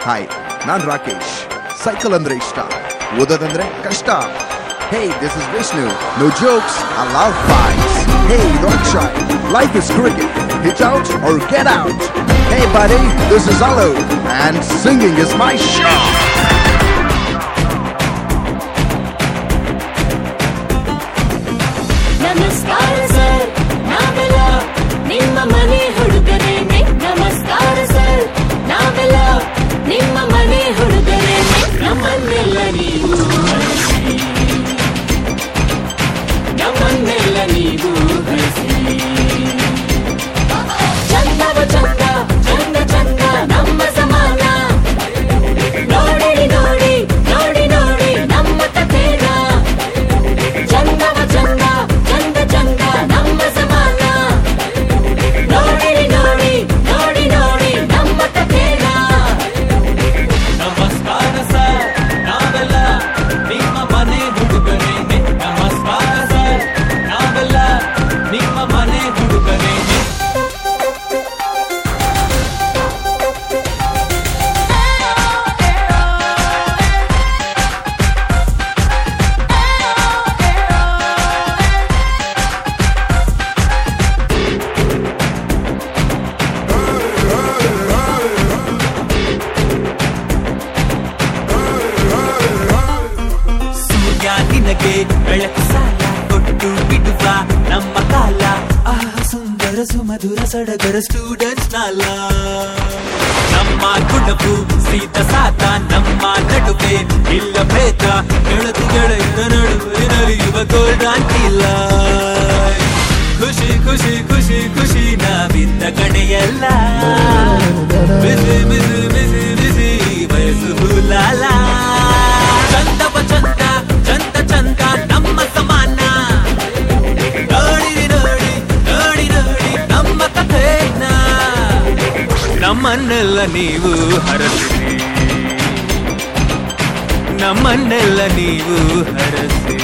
Hi ನಾನ್ Rakesh cycle ಅಂದ್ರೆ ಇಷ್ಟ ಓದೋದಂದ್ರೆ ಕಷ್ಟ hey this is Vishnu no jokes I love fights hey don't shy life is cricket hit out or get out hey buddy this is Alu and singing is my show ನಮಸ್ಕಾರ sir ನಾವೆಲ್ಲ ನಿಮ್ಮ ಮನೆ ಹುಡುಗರೇನೆ ನಮಸ್ಕಾರ sir ನಾವೆಲ್ಲ ನಿಮ್ಮ ಮನೆ ಹುಡುಗರೇನೆ ನಮ್ಮನ್ನೆಲ್ಲ ನೀವು ಹರಸಿ. ನಮ್ಮನ್ನೆಲ್ಲ ನೀವು ಹರಸಿ. ಚಂದವ ಚಂದ ಚಂದ ಚಂದ ನಮ್ಮ ಸಮಾನ ನೋಡಿ ನೋಡಿ ನೋಡಿ ನೋಡಿ ನಮ್ಮ ಕಥೆನ ಚಂದವ ಚಂದ ಚಂದ ಚಂದ ನಮ್ಮ ಸಮಾನ ನೋಡಿ ನೋಡಿ ನೋಡಿ ನೋಡಿ ನಮ್ಮ ಕಥೆನ ನಮಸ್ಕಾರ ಸರ್ ನಾವೆಲ್ಲ ನಿಮ್ಮ ಮನೆ ಹುಡುಗರೇನೆ ನಮಸ್ಕಾರ ಸರ್ ನಾವೆಲ್ಲ ನಿಮ್ಮ ಮನೆ ಹುಡುಗರೇನೆ ಸೂರ್ಯ ನಿನಗೆ ಬೆಳಕು ಸಾಲ ಕೊಟ್ಟು ಬಿಡುವ ನಮ್ಮ ಕಾಲ ಆ ಸುಂದರ ಸುಮಧುರ ಸಡಗರ ಸ್ಟೂಡೆಂಟ್ಸ್ ನಾಲ ನಮ್ಮ ಗುಣವು ಸೀತ ಸಾತ ನಮ್ಮ ನಡುವೆ ಇಲ್ಲ ಭೇದ ಗೆಳತಿ ಗೆಳೆಯರ ನಡುವೆ ನಲಿಯುವ ಗೋಲ್ಡನ್ ಇಲ್ಲ ಖುಷಿ ಖುಷಿ ಖುಷಿ ಖುಷಿ ನಾವಿದ್ದ ಕಡೆಯಲ್ಲ ಬಿಸಿ ಬಿಸಿ ಬಿಸಿ ಬಿಸಿ ವಯಸ್ಸು ಹುಲಾಲ ಚಂದವ ಚಂದ ಚಂದ ಚಂದ ನಮ್ಮ ಸಮಾನ ನೋಡಿ ನೋಡಿ ನೋಡಿ ನೋಡಿ ನಮ್ಮ ಕಥೆನ ನಮ್ಮನ್ನೆಲ್ಲ ನೀವು ಹರಸಿರಿ ನಮ್ಮನ್ನೆಲ್ಲ ನೀವು ಹರಸಿರಿ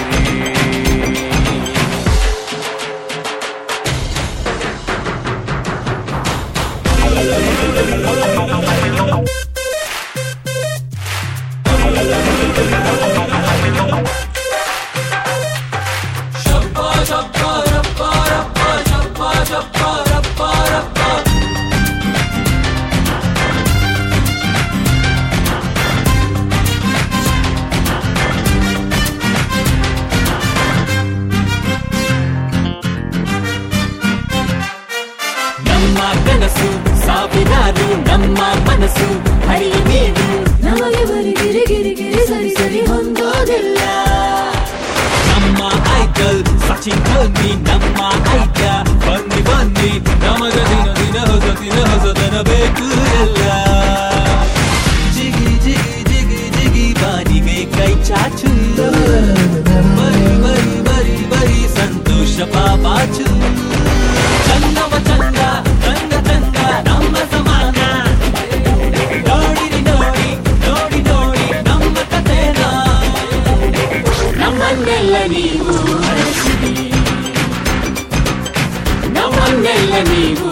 ನಮ್ಮ ಕನಸು ಸಾವಿರಾರು ನಮ್ಮ ಮನಸ್ಸು ಹರಿಯ ನೀರು ನಮಗೆ ಬರಿ ಗಿರಿ ಗಿರಿ ಗಿರಿ ಸರಿ ಸರಿ ಹೊಂದೋದಿಲ್ಲ ನಮ್ಮ ಐಕಲ್ ಸಚಿನ್ ಧೋನಿ ನಮ್ಮ ಐಕ್ಯ ಬನ್ನಿ ಬನ್ನಿ ನಮಗ ದಿನ ದಿನ ಹೊಸ ದಿನ ಹೊಸತನ ಬೇಕು ಎಲ್ಲ ಜಿಗಿ ಜಿಗಿ ಜಿಗಿ ಜಿಗಿ ಬಾನಿಗೆ ಕೈ ಚಾಚು ಬರಿ ಬರಿ ಬರಿ ಬರಿ ಸಂತೋಷ ಪಾಪಾಚು ಚಂದವ ಚಂದ ಚಂದ ಚಂದ ನಮ್ಮ ಸಮಾನ ನೋಡಿರಿ ನೋಡಿ ನೋಡಿ ನೋಡಿ ನಮ್ಮ ಕಥೆನ ನಮ್ಮನ್ನೆಲ್ಲ ನೀವು ಹರಸಿರಿ ನಮ್ಮನ್ನೆಲ್ಲ ನೀವು